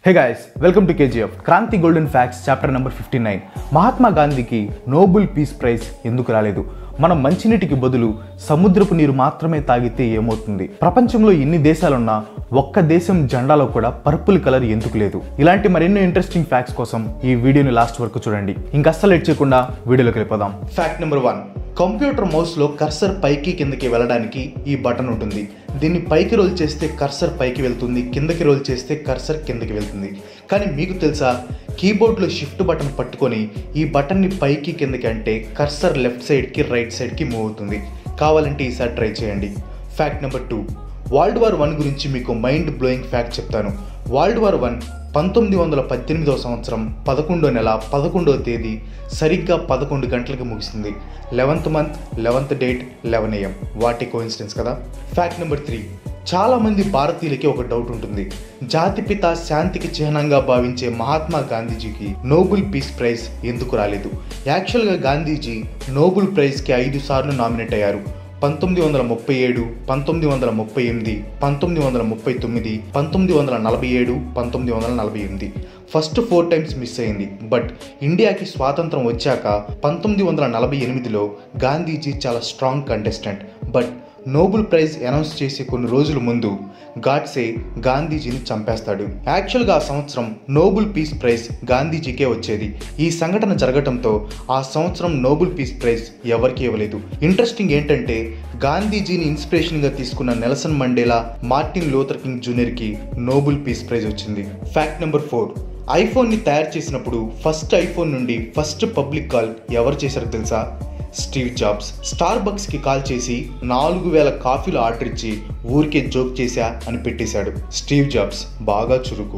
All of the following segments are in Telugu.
hey guys welcome to KGF Kranti golden facts chapter number fifty nine Mahatma గాంధీకి నోబెల్ పీస్ ప్రైజ్ ఎందుకు రాలేదు మనం మంచినీటికి బదులు సముద్రపు నీరు మాత్రమే తాగితే ఏమవుతుంది ప్రపంచంలో ఎన్ని దేశాలున్నా ఒక్క దేశం జెండాలో కూడా పర్పుల్ కలర్ ఎందుకు లేదు ఇలాంటి మరెన్నో ఇంట్రెస్టింగ్ ఫ్యాక్ట్స్ కోసం ఈ వీడియోని లాస్ట్ వరకు చూడండి ఇంకా అస్సలు లేట్ చేయకుండా వీడియోలోకి వెళ్ళిపోదాం ఫ్యాక్ట్ నెంబర్ వన్ కంప్యూటర్ మౌస్లో కర్సర్ పైకి కిందకి వెళ్ళడానికి ఈ బటన్ ఉంటుంది దీన్ని పైకి రోల్ చేస్తే కర్సర్ పైకి వెళ్తుంది కిందకి రోల్ చేస్తే కర్సర్ కిందకి వెళ్తుంది కానీ మీకు తెలుసా కీబోర్డ్లో షిఫ్ట్ బటన్ పట్టుకొని ఈ బటన్ని పైకి కిందకి అంటే కర్సర్ లెఫ్ట్ సైడ్కి రైట్ సైడ్కి మూవ్ అవుతుంది కావాలంటే ఈసారి ట్రై చేయండి fact number two world war one గురించి మీకు మైండ్ బ్లోయింగ్ ఫ్యాక్ట్ చెప్తాను వరల్డ్ వార్ వన్ పంతొమ్మిది వందల పద్దెనిమిదవ సంవత్సరం పదకొండో నెల పదకొండవ తేదీ సరిగ్గా పదకొండు గంటలకు ముగిసింది eleventh month eleventh date eleven AM వాటి కోఇన్సిడెన్స్ కదా ఫ్యాక్ట్ నెంబర్ త్రీ చాలా మంది భారతీయులకి ఒక డౌట్ ఉంటుంది జాతిపిత శాంతికి చిహ్నంగా భావించే మహాత్మా గాంధీజీకి నోబెల్ పీస్ ప్రైజ్ ఎందుకు రాలేదు యాక్చువల్గా గాంధీజీ నోబెల్ ప్రైజ్కి ఐదు సార్లు నామినేట్ అయ్యారు పంతొమ్మిది వందల ముప్పై ఏడు పంతొమ్మిది వందల ముప్పై ఎనిమిది పంతొమ్మిది వందల ముప్పై తొమ్మిది పంతొమ్మిది వందల నలభై ఏడు పంతొమ్మిది వందల నలభై ఎనిమిది ఫస్ట్ ఫోర్ టైమ్స్ మిస్ అయింది బట్ ఇండియాకి స్వాతంత్రం వచ్చాక పంతొమ్మిది వందల నలభై ఎనిమిదిలో గాంధీజీ చాలా strong contestant but Nobel prize announce చేసే కొన్ని రోజుల ముందు గాడ్సే గాంధీజీని చంపేస్తాడు యాక్చువల్గా ఆ సంవత్సరం నోబెల్ పీస్ ప్రైజ్ గాంధీజీకే వచ్చేది ఈ సంఘటన జరగటంతో ఆ సంవత్సరం నోబెల్ పీస్ ప్రైజ్ ఎవరికి ఇవ్వలేదు ఇంట్రెస్టింగ్ ఏంటంటే గాంధీజీని ఇన్స్పిరేషన్గా తీసుకున్న Nelson Mandela Martin Luther King జూనియర్కి నోబెల్ పీస్ ప్రైజ్ వచ్చింది ఫ్యాక్ట్ నెంబర్ ఫోర్ ఐఫోన్ని తయారు చేసినప్పుడు ఫస్ట్ ఐఫోన్ నుండి ఫస్ట్ పబ్లిక్ కాల్ ఎవరు చేశారో తెలుసా స్టీవ్ జాబ్స్ స్టార్ బక్స్కి కాల్ చేసి నాలుగు వేల కాఫీలు ఆర్డర్ ఇచ్చి ఊరికే జోక్ చేశా అని పెట్టేశాడు స్టీవ్ జాబ్స్ బాగా చురుకు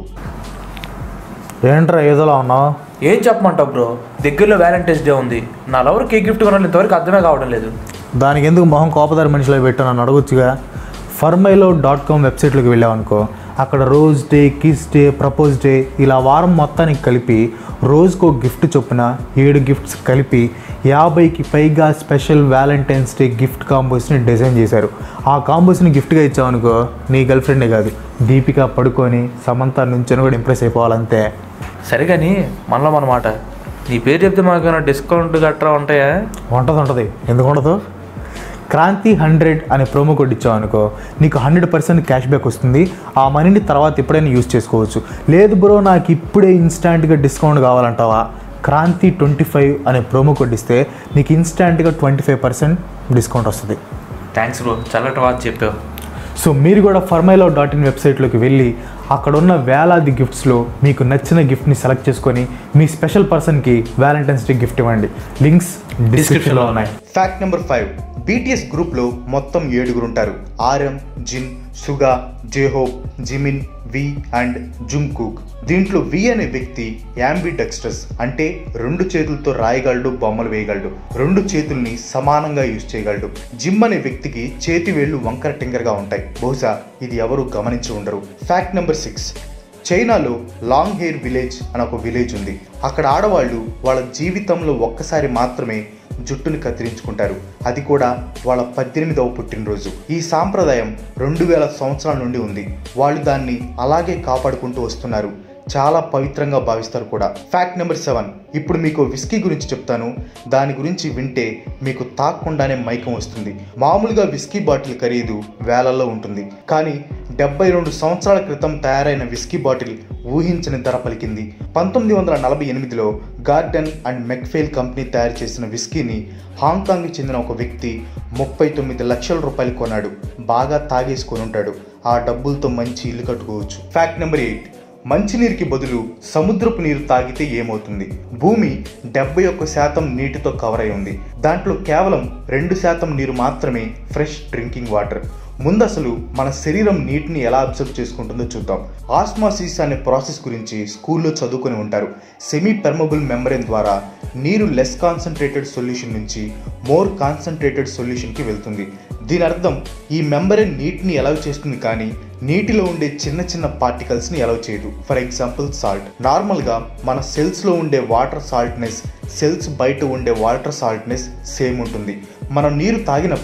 ఏంట్రా ఏదోలా ఉన్నావు ఏం చెప్పమంటావు బ్రో దగ్గరలో వ్యాలంటైన్స్ డే ఉంది నా లవర్కి ఏ గిఫ్ట్ కొనాలి ఇంతవరకు అర్థమే కావడం లేదు దానికి ఎందుకు మొహం కోపదారి మనిషిలో పెట్టాను నన్ను అడగొచ్చుగా ఫర్మైలో డాట్ కామ్ వెబ్సైట్లోకి వెళ్ళామనుకో అక్కడ rose day kiss day propose day ఇలా వారం మొత్తానికి కలిపి రోజుకో గిఫ్ట్ చొప్పున ఏడు గిఫ్ట్స్ కలిపి యాభైకి పైగా స్పెషల్ వ్యాలంటైన్స్ డే గిఫ్ట్ కాంబోస్ని డిజైన్ చేశారు ఆ కాంబోస్ని గిఫ్ట్గా ఇచ్చామనుకో నీ గర్ల్ ఫ్రెండే కాదు దీపిక పడుకొని సమంత నుంచొని కూడా ఇంప్రెస్ అయిపోవాలంతే సరే కానీ మనలో మనమాట నీ పేరు చెప్తే మాకు ఏమైనా డిస్కౌంట్ గట్రా ఉంటాయా ఉంటుంది ఉంటుంది ఎందుకు ఉండదు క్రాంతి హండ్రెడ్ అనే ప్రోమో కోడ్ ఇచ్చావు అనుకో నీకు హండ్రెడ్ పర్సెంట్ క్యాష్ బ్యాక్ వస్తుంది ఆ మనీని తర్వాత ఎప్పుడైనా యూజ్ చేసుకోవచ్చు లేదు బ్రో నాకు ఇప్పుడే ఇన్స్టాంట్గా డిస్కౌంట్ కావాలంటావా క్రాంతి ట్వంటీ ఫైవ్ అనే ప్రోమో కోడ్ ఇస్తే నీకు ఇన్స్టాంట్గా ట్వంటీ ఫైవ్ పర్సెంట్ డిస్కౌంట్ వస్తుంది థ్యాంక్స్ బ్రో చల్లటి వాచ్ చెప్పావు సో మీరు కూడా ఫర్మైలో డాట్ ఇన్ వెబ్సైట్లోకి వెళ్ళి అక్కడ ఉన్న వేలాది గిఫ్ట్స్లో మీకు నచ్చిన గిఫ్ట్ని సెలెక్ట్ చేసుకొని మీ స్పెషల్ పర్సన్కి వ్యాలంటైన్స్ డే గిఫ్ట్ ఇవ్వండి లింక్స్ డిస్క్రిప్షన్లో ఉన్నాయి ఫ్యాక్ట్ నెంబర్ ఫైవ్ బీటీఎస్ గ్రూప్లో మొత్తం ఏడుగురు ఉంటారు RM Jin Suga J Hope Jimin V and Jungkook దీంట్లో వి అనే వ్యక్తి యాంబి డెక్స్టర్స్ అంటే రెండు చేతులతో రాయగలడు బొమ్మలు వేయగలడు రెండు చేతుల్ని సమానంగా యూజ్ చేయగలడు జిమ్ అనే వ్యక్తికి చేతి వేళ్లు వంకర టింగర్గా ఉంటాయి బహుశా ఇది ఎవరు గమనించి ఉండరు ఫ్యాక్ట్ నెంబర్ సిక్స్ చైనాలో లాంగ్ హెయిర్ విలేజ్ అని ఒక విలేజ్ ఉంది అక్కడ ఆడవాళ్ళు వాళ్ళ జీవితంలో ఒక్కసారి మాత్రమే జుట్టుని కత్తిరించుకుంటారు అది కూడా వాళ్ళ పద్దెనిమిదవ పుట్టినరోజు ఈ సాంప్రదాయం రెండు వేల సంవత్సరాల నుండి ఉంది వాళ్ళు దాన్ని అలాగే కాపాడుకుంటూ వస్తున్నారు చాలా పవిత్రంగా భావిస్తారు కూడా ఫ్యాక్ట్ నెంబర్ సెవెన్ ఇప్పుడు మీకు విస్కీ గురించి చెప్తాను దాని గురించి వింటే మీకు తాక్కుండానే మైకం వస్తుంది మామూలుగా విస్కీ బాటిల్ ఖరీదు వేలల్లో ఉంటుంది కానీ డెబ్బై రెండు సంవత్సరాల క్రితం తయారైన విస్కీ బాటిల్ ఊహించని ధర పలికింది పంతొమ్మిది వందల నలభై ఎనిమిదిలో గార్డెన్ అండ్ మెక్ఫెయిల్ కంపెనీ తయారు చేసిన విస్కీని హాంకాంగ్కి చెందిన ఒక వ్యక్తి ముప్పై తొమ్మిది లక్షల రూపాయలు కొన్నాడు బాగా తాగేసుకొని ఉంటాడు ఆ డబ్బులతో మంచి ఇల్లు కట్టుకోవచ్చు ఫ్యాక్ట్ నెంబర్ ఎయిట్ మంచినీరుకి బదులు సముద్రపు నీరు తాగితే ఏమవుతుంది భూమి డెబ్బై ఒక్క శాతం నీటితో కవర్ అయి ఉంది దాంట్లో కేవలం రెండు శాతం నీరు మాత్రమే ఫ్రెష్ డ్రింకింగ్ వాటర్ ముందు అసలు మన శరీరం నీటిని ఎలా అబ్జర్వ్ చేసుకుంటుందో చూద్దాం ఆస్మాసిస్ అనే ప్రాసెస్ గురించి స్కూల్లో చదువుకొని ఉంటారు సెమీ పెర్మబుల్ మెంబ్రెయిన్ ద్వారా నీరు లెస్ కాన్సన్ట్రేటెడ్ సొల్యూషన్ నుంచి మోర్ కాన్సన్ట్రేటెడ్ సొల్యూషన్కి వెళ్తుంది దీని అర్థం ఈ మెంబరెన్ నీటిని ఎలవ్ చేస్తుంది కానీ నీటిలో ఉండే చిన్న చిన్న పార్టికల్స్ని ఎలవ్ చేయదు ఫర్ ఎగ్జాంపుల్ సాల్ట్ నార్మల్గా మన సెల్స్లో ఉండే వాటర్ సాల్ట్నెస్ సెల్స్ బయట ఉండే వాటర్ సాల్ట్నెస్ సేమ్ ఉంటుంది మనం నీరు తాగినప్పుడు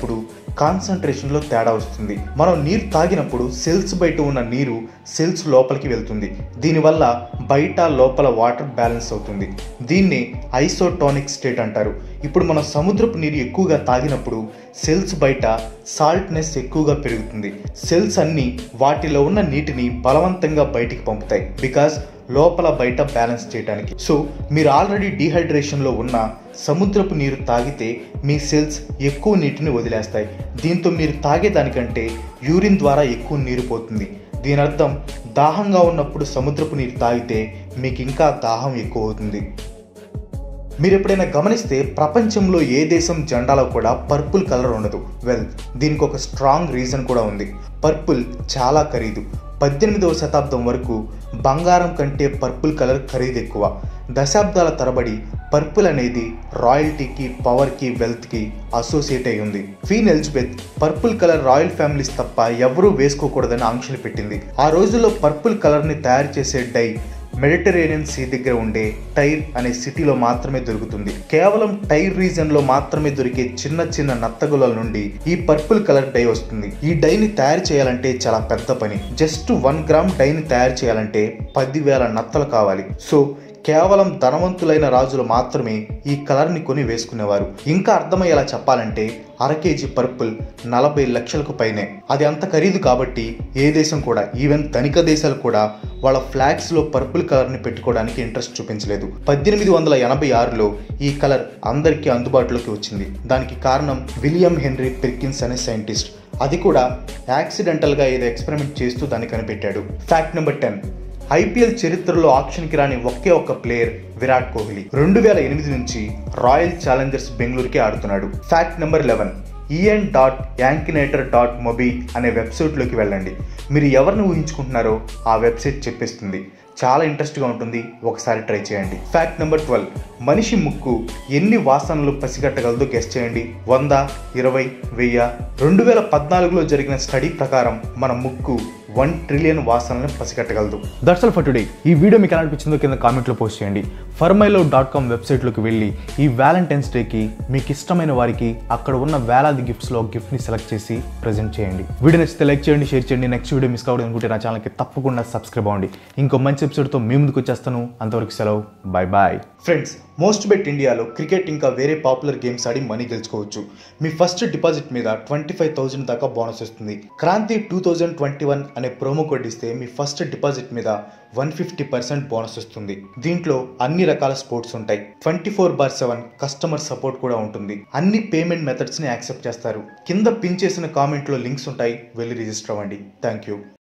కాన్సన్ట్రేషన్లో తేడా వస్తుంది మనం నీరు తాగినప్పుడు సెల్స్ బయట ఉన్న నీరు సెల్స్ లోపలికి వెళ్తుంది దీనివల్ల బయట లోపల వాటర్ బ్యాలెన్స్ అవుతుంది దీన్ని ఐసోటోనిక్ స్టేట్ అంటారు ఇప్పుడు మనం సముద్రపు నీరు ఎక్కువగా తాగినప్పుడు సెల్స్ బయట సాల్ట్నెస్ ఎక్కువగా పెరుగుతుంది సెల్స్ అన్నీ వాటిలో ఉన్న నీటిని బలవంతంగా బయటికి పంపుతాయి బికాస్ లోపల బయట బ్యాలెన్స్ చేయడానికి సో మీరు ఆల్రెడీ డీహైడ్రేషన్లో ఉన్న సముద్రపు నీరు తాగితే మీ సెల్స్ ఎక్కువ నీటిని వదిలేస్తాయి దీంతో మీరు తాగేదానికంటే యూరిన్ ద్వారా ఎక్కువ నీరు పోతుంది దీని అర్థం దాహంగా ఉన్నప్పుడు సముద్రపు నీరు తాగితే మీకు ఇంకా దాహం ఎక్కువ అవుతుంది మీరు ఎప్పుడైనా గమనిస్తే ప్రపంచంలో ఏ దేశం జెండాలో కూడా పర్పుల్ కలర్ ఉండదు వెల్ దీనికి ఒక స్ట్రాంగ్ రీజన్ కూడా ఉంది పర్పుల్ చాలా ఖరీదు పద్దెనిమిదవ శతాబ్దం వరకు బంగారం కంటే పర్పుల్ కలర్ ఖరీదు ఎక్కువ దశాబ్దాల తరబడి పర్పుల్ అనేది రాయల్టీకి పవర్కి వెల్త్కి అసోసియేట్ అయి ఉంది queen Elizabeth purple colour royal families తప్ప ఎవరూ వేసుకోకూడదని ఆంక్షలు పెట్టింది ఆ రోజుల్లో పర్పుల్ కలర్ని తయారు చేసే డై మెడిటరేనియన్ సీ దగ్గర ఉండే టైర్ అనే సిటీలో మాత్రమే దొరుకుతుంది కేవలం టైర్ రీజన్ లో మాత్రమే దొరికే చిన్న చిన్న నత్తగులల నుండి ఈ పర్పుల్ కలర్ డై వస్తుంది ఈ డైని తయారు చేయాలంటే చాలా పెద్ద పని జస్ట్ వన్ గ్రామ్ డైని తయారు చేయాలంటే పదివేల నత్తలు కావాలి సో కేవలం ధనవంతులైన రాజులు మాత్రమే ఈ కలర్ని కొని వేసుకునేవారు ఇంకా అర్థమయ్యేలా చెప్పాలంటే అర కేజీ పర్పుల్ నలభై లక్షలకు పైనే అది అంత ఖరీదు కాబట్టి ఏ దేశం కూడా ఈవెన్ ధనిక దేశాలు కూడా వాళ్ళ ఫ్లాగ్స్లో పర్పుల్ కలర్ని పెట్టుకోవడానికి ఇంట్రెస్ట్ చూపించలేదు పద్దెనిమిది వందల ఎనభై ఆరులో ఈ కలర్ అందరికీ అందుబాటులోకి వచ్చింది దానికి కారణం విలియం హెన్రీ పిర్కిన్స్ అనే సైంటిస్ట్ అది కూడా యాక్సిడెంటల్గా ఏదో ఎక్స్పెరిమెంట్ చేస్తూ దాన్ని కనిపెట్టాడు ఫ్యాక్ట్ నెంబర్ టెన్ ఐపీఎల్ చరిత్రలో ఆక్షన్కి రాని ఒకే ఒక్క ప్లేయర్ విరాట్ కోహ్లీ రెండు వేల ఎనిమిది నుంచి రాయల్ ఛాలెంజర్స్ బెంగళూరుకి ఆడుతున్నాడు fact number eleven en dot akinator dot mobi అనే వెబ్సైట్లోకి వెళ్ళండి మీరు ఎవరిని ఊహించుకుంటున్నారో ఆ వెబ్సైట్ చెప్పేస్తుంది చాలా ఇంట్రెస్ట్గా ఉంటుంది ఒకసారి ట్రై చేయండి ఫ్యాక్ట్ నెంబర్ ట్వెల్వ్ మనిషి ముక్కు ఎన్ని వాసనలు పసిగట్టగలదో గెస్ట్ చేయండి వంద ఇరవై వెయ్యి రెండు వేల పద్నాలుగులో జరిగిన స్టడీ ప్రకారం మన ముక్కు వన్ ట్రిలియన్ వాసనలను పసిగట్టగలదు దట్స్ ఫర్ టుడే ఈ వీడియో మీకు ఎలా అనిపించిందో కింద కామెంట్లో పోస్ట్ చేయండి ఫర్మైలో డాట్ కామ్ వెబ్సైట్లోకి వెళ్ళి ఈ వ్యాలంటైన్స్ డేకి మీకు ఇష్టమైన వారికి అక్కడ ఉన్న వేలాది గిఫ్ట్స్లో గిఫ్ట్ని సెలెక్ట్ చేసి ప్రజెంట్ చేయండి వీడియో నచ్చితే లైక్ చేయండి షేర్ చేయండి నెక్స్ట్ వీడియో మిస్ కావడం అనుకుంటే నా ఛానల్కి తప్పకుండా సబ్స్క్రైబ్ అవ్వండి ఇంకో మంచి ఎపిసోడ్తో మీ ముందుకు వచ్చేస్తాను అంతవరకు సెలవు bye bye friends Mostbet ఇండియాలో క్రికెట్ ఇంకా వేరే పాపులర్ గేమ్స్ ఆడి మనీ గెలుచుకోవచ్చు మీ ఫస్ట్ డిపాజిట్ మీద ట్వంటీ ఫైవ్ థౌసండ్ దాకా బోనస్ వస్తుంది Kranti two thousand twenty one అనే ప్రోమో కోడ్ ఇస్తే మీ ఫస్ట్ డిపాజిట్ మీద వన్ ఫిఫ్టీ పర్సెంట్ బోనస్ వస్తుంది దీంట్లో అన్ని రకాల స్పోర్ట్స్ ఉంటాయి twenty four bar seven customer support కూడా ఉంటుంది అన్ని పేమెంట్ మెథడ్స్ని యాక్సెప్ట్ చేస్తారు కింద పిన్ చేసిన కామెంట్లో లింక్స్ ఉంటాయి వెళ్ళి రిజిస్టర్ అవ్వండి థ్యాంక్ యూ